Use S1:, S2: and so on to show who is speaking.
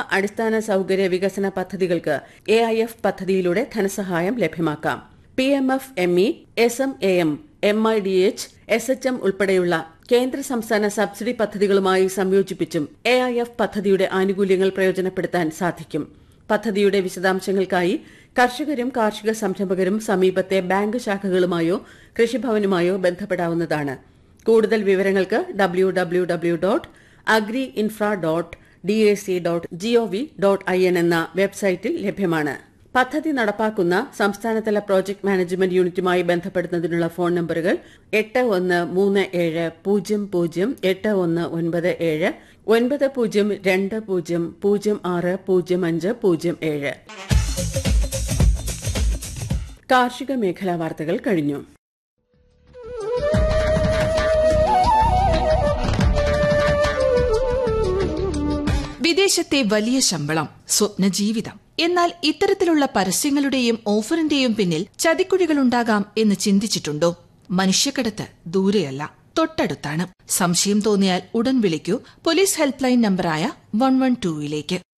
S1: അടിസ്ഥാന സൌകര്യ വികസന പദ്ധതികൾക്ക് എ ഐ എഫ് പദ്ധതിയിലൂടെ ധനസഹായം ലഭ്യമാക്കാം P M F M E S M A M M I D H S H M ഉൾപ്പെടെയുള്ള കേന്ദ്ര സംസ്ഥാന സബ്സിഡി പദ്ധതികളുമായി സംയോജിപ്പിച്ചും എ ഐ എഫ് പദ്ധതിയുടെ ആനുകൂല്യങ്ങൾ പ്രയോജനപ്പെടുത്താൻ സാധിക്കും പദ്ധതിയുടെ വിശദാംശങ്ങൾക്കായി കർഷകരും കാർഷിക സംരംഭകരും സമീപത്തെ ബാങ്ക് ശാഖകളുമായോ കൃഷിഭവനുമായോ ബന്ധപ്പെടാവുന്നതാണ് കൂടുതൽ വിവരങ്ങൾക്ക് W W W dot agri infra dot D A C dot GOV dot I N എന്ന വെബ്സൈറ്റിൽ ലഭ്യമാണ് പദ്ധതി നടപ്പാക്കുന്ന സംസ്ഥാനതല പ്രോജക്ട് മാനേജ്മെന്റ് യൂണിറ്റുമായി ബന്ധപ്പെടുന്നതിനുള്ള ഫോൺ നമ്പറുകൾ എട്ട് ഒന്ന് മൂന്ന് ഏഴ് പൂജ്യം പൂജ്യം എട്ട് ഒന്ന് ഒൻപത് ഏഴ് ഒൻപത് പൂജ്യം രണ്ട് പൂജ്യം പൂജ്യം ആറ് പൂജ്യം അഞ്ച് പൂജ്യം ഏഴ് കാർഷിക മേഖലാ വാർത്തകൾ കഴിഞ്ഞു
S2: വിദേശത്തെ വലിയ ശമ്പളം സ്വപ്ന ജീവിതം എന്നാൽ ഇത്തരത്തിലുള്ള പരസ്യങ്ങളുടെയും ഓഫറിന്റെയും പിന്നിൽ ചതിക്കുഴികളുണ്ടാകാം എന്ന് ചിന്തിച്ചിട്ടുണ്ടോ മനുഷ്യക്കടത്ത് ദൂരെയല്ല തൊട്ടടുത്താണ് സംശയം തോന്നിയാൽ ഉടൻ വിളിക്കൂ പോലീസ് ഹെൽപ്പ് ലൈൻ നമ്പറായ വൺ വൺ ടൂയിലേക്ക്